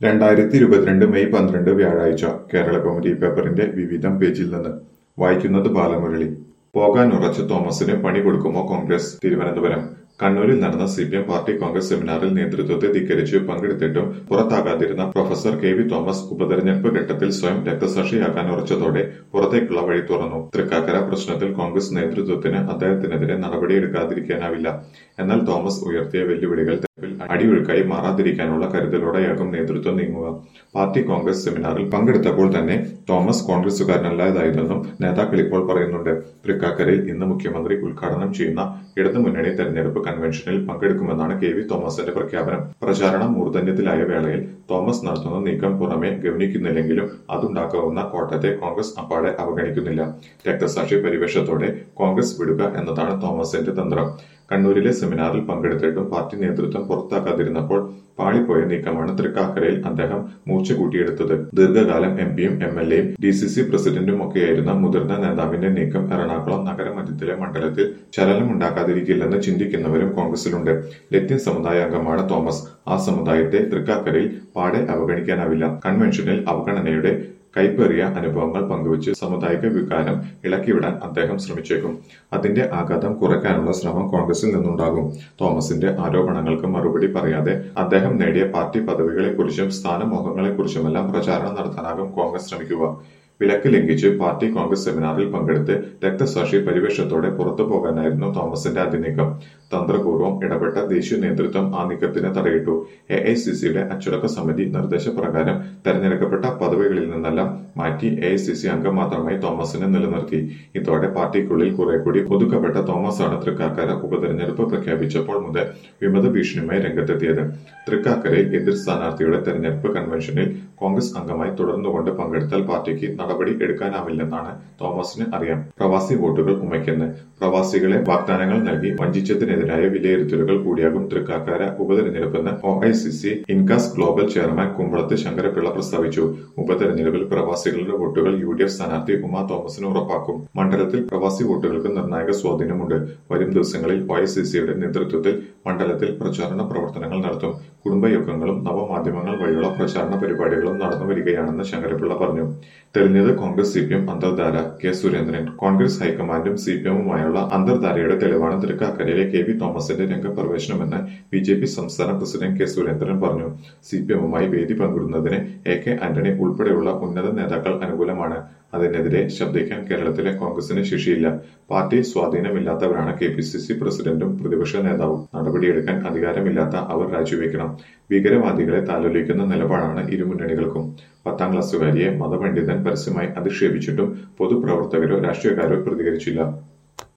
രണ്ടായിരത്തി ഇരുപത്തിരണ്ട് മെയ് പന്ത്രണ്ട് വ്യാഴാഴ്ച കേരള കൗമുദി പേപ്പറിന്റെ വിവിധം പേജിൽ നിന്ന് വായിക്കുന്നത് ബാലമുരളി പോകാനുറച്ച തോമസിന് പണി കൊടുക്കുമോ കോൺഗ്രസ് തിരുവനന്തപുരം കണ്ണൂരിൽ നടന്ന C P M party Congress സെമിനാറിൽ നേതൃത്വത്തെ ധിക്കരിച്ച് പങ്കെടുത്തിട്ടും പുറത്താകാതിരുന്ന പ്രൊഫസർ കെ വി തോമസ് ഉപതെരഞ്ഞെടുപ്പ് ഘട്ടത്തിൽ സ്വയം രക്തസാക്ഷിയാകാൻ ഉറച്ചതോടെ പുറത്തേക്കുള്ള വഴി തുറന്നു തൃക്കാക്കര പ്രശ്നത്തിൽ കോൺഗ്രസ് നേതൃത്വത്തിന് അദ്ദേഹത്തിനെതിരെ നടപടിയെടുക്കാതിരിക്കാനാവില്ല എന്നാൽ തോമസ് ഉയർത്തിയ വെല്ലുവിളികൾ തെരഞ്ഞെടുപ്പിൽ അടിയൊഴുക്കായി മാറാതിരിക്കാനുള്ള കരുതലോടെയാകും നേതൃത്വം നീങ്ങുക പാർട്ടി കോൺഗ്രസ് സെമിനാറിൽ പങ്കെടുത്തപ്പോൾ തന്നെ തോമസ് കോൺഗ്രസുകാരനല്ലാതായതെന്നും നേതാക്കൾ ഇപ്പോൾ പറയുന്നുണ്ട് തൃക്കാക്കരയിൽ ഇന്ന് മുഖ്യമന്ത്രി ഉദ്ഘാടനം ചെയ്യുന്ന ഇടതുമുന്നണി തെരഞ്ഞെടുപ്പ് കൺവെൻഷനിൽ പങ്കെടുക്കുമെന്നാണ് കെ വി തോമസിന്റെ പ്രഖ്യാപനം പ്രചാരണം മൂർധന്യത്തിലായ വേളയിൽ തോമസ് നടത്തുന്ന നീക്കം പുറമെ ഗവനിക്കുന്നില്ലെങ്കിലും അതുണ്ടാക്കാവുന്ന കോട്ടത്തെ കോൺഗ്രസ് അപ്പാടെ അവഗണിക്കുന്നില്ല രക്തസാക്ഷി പരിവേഷത്തോടെ കോൺഗ്രസ് വിടുക എന്നതാണ് തോമസിന്റെ തന്ത്രം കണ്ണൂരിലെ സെമിനാറിൽ പങ്കെടുത്തിട്ടും പാർട്ടി നേതൃത്വം പുറത്താക്കാതിരുന്നപ്പോൾ പാളിപ്പോയ നീക്കമാണ് തൃക്കാക്കരയിൽ അദ്ദേഹം മൂർച്ച കൂട്ടിയെടുത്തത് ദീർഘകാലം എം പിയും എം എൽ എയും ഡി സി സി പ്രസിഡന്റും ഒക്കെയായിരുന്ന മുതിർന്ന നേതാവിന്റെ നീക്കം എറണാകുളം നഗരമധ്യത്തിലെ മണ്ഡലത്തിൽ ചലനമുണ്ടാക്കാതിരിക്കില്ലെന്ന് ചിന്തിക്കുന്നവരും കോൺഗ്രസിലുണ്ട് ലത്തീൻ സമുദായ അംഗമാണ് തോമസ് ആ സമുദായത്തെ തൃക്കാക്കരയിൽ പാടെ അവഗണിക്കാനാവില്ല കൺവെൻഷനിൽ അവഗണനയുടെ കൈപ്പേറിയ അനുഭവങ്ങൾ പങ്കുവച്ച് സമുദായിക വികാരം ഇളക്കിവിടാൻ അദ്ദേഹം ശ്രമിച്ചേക്കും അതിന്റെ ആഘാതം കുറയ്ക്കാനുള്ള ശ്രമം കോൺഗ്രസിൽ നിന്നുണ്ടാകും തോമസിന്റെ ആരോപണങ്ങൾക്ക് മറുപടി പറയാതെ അദ്ദേഹം നേടിയ പാർട്ടി പദവികളെക്കുറിച്ചും സ്ഥാനമോഹങ്ങളെക്കുറിച്ചുമെല്ലാം പ്രചാരണം നടത്താനാകും കോൺഗ്രസ് ശ്രമിക്കുക വിലക്ക് ലംഘിച്ച് പാർട്ടി കോൺഗ്രസ് സെമിനാറിൽ പങ്കെടുത്ത് രക്തസാക്ഷി പരിവേഷത്തോടെ പുറത്തു പോകാനായിരുന്നു തോമസിന്റെ ആദ്യ നീക്കം തന്ത്രപൂർവ്വം ഇടപെട്ട ദേശീയ നേതൃത്വം ആ നീക്കത്തിന് തടയിട്ടു എ ഐ സി സിയുടെ അച്ചടക്ക സമിതി നിർദ്ദേശപ്രകാരം തെരഞ്ഞെടുക്കപ്പെട്ട പദവികളിൽ നിന്നെല്ലാം മാറ്റി എ ഐ സി സി അംഗം മാത്രമായി തോമസിനെ നിലനിർത്തി ഇതോടെ പാർട്ടിക്കുള്ളിൽ കുറെ കൂടി ഒതുക്കപ്പെട്ട തോമസാണ് തൃക്കാക്കര ഉപതെരഞ്ഞെടുപ്പ് പ്രഖ്യാപിച്ചപ്പോൾ മുതൽ വിമത ഭീഷണിയുമായി രംഗത്തെത്തിയത് തൃക്കാക്കരയിൽ എതിർ സ്ഥാനാർത്ഥിയുടെ തെരഞ്ഞെടുപ്പ് കൺവെൻഷനിൽ കോൺഗ്രസ് അംഗമായി തുടർന്നുകൊണ്ട് പങ്കെടുത്താൽ പാർട്ടിക്ക് നടപടി എടുക്കാനാവില്ലെന്നാണ് തോമസിന് അറിയാം പ്രവാസി വോട്ടുകൾ ഉമയ്ക്കെന്ന് പ്രവാസികളെ വാഗ്ദാനങ്ങൾ നൽകി വഞ്ചിച്ചതിനെതിരായ വിലയിരുത്തലുകൾ കൂടിയാകും തൃക്കാക്കര ഉപതെരഞ്ഞെടുപ്പെന്ന് O I C C INCAS global chairman Kumbalath Sankarapillai പ്രസ്താവിച്ചു ഉപതെരഞ്ഞെടുപ്പിൽ പ്രവാസികളുടെ വോട്ടുകൾ യു ഡി എഫ് സ്ഥാനാർത്ഥി ഉമാ തോമസിന് ഉറപ്പാക്കും മണ്ഡലത്തിൽ പ്രവാസി വോട്ടുകൾക്ക് നിർണായക സ്വാധീനമുണ്ട് വരും ദിവസങ്ങളിൽ ഒ ഐ സി സിയുടെ നേതൃത്വത്തിൽ മണ്ഡലത്തിൽ പ്രചാരണ പ്രവർത്തനങ്ങൾ നടത്തും കുടുംബയോഗങ്ങളും നവമാധ്യമങ്ങൾ വഴിയുള്ള പ്രചാരണ പരിപാടികളും നടന്നു വരികയാണെന്ന് ശങ്കരപിള്ള പറഞ്ഞു തെളിഞ്ഞത് കോൺഗ്രസ് സി പി എം അന്തർധാര കെ സുരേന്ദ്രൻ കോൺഗ്രസ് ഹൈക്കമാൻഡും സി പി എമ്മുമായുള്ള അന്തർധാരയുടെ തെളിവാണ് തൃക്കാക്കരയിലെ കെ വി തോമസിന്റെ രംഗപ്രവേശനമെന്ന് ബി ജെ പി സംസ്ഥാന പ്രസിഡന്റ് കെ സുരേന്ദ്രൻ പറഞ്ഞു സി പി എമ്മുമായി വേദി പങ്കിടുന്നതിന് എ കെ ആന്റണി ഉൾപ്പെടെയുള്ള ഉന്നത നേതാക്കൾ അനുകൂലമാണ് അതിനെതിരെ ശബ്ദിക്കാൻ കേരളത്തിലെ കോൺഗ്രസിന് ശേഷിയില്ല പാർട്ടിയിൽ സ്വാധീനമില്ലാത്തവരാണ് കെ പി സി സി പ്രസിഡന്റും പ്രതിപക്ഷ നേതാവും നടപടിയെടുക്കാൻ അധികാരമില്ലാത്ത അവർ രാജിവെക്കണം ഭീകരവാദികളെ താലോലിക്കുന്ന നിലപാടാണ് ഇരുമുന്നണികൾക്കും പത്താം ക്ലാസ്സുകാരിയെ മതപണ്ഡിതൻ പരസ്യമായി അധിക്ഷേപിച്ചിട്ടും പൊതുപ്രവർത്തകരോ രാഷ്ട്രീയക്കാരോ പ്രതികരിച്ചില്ല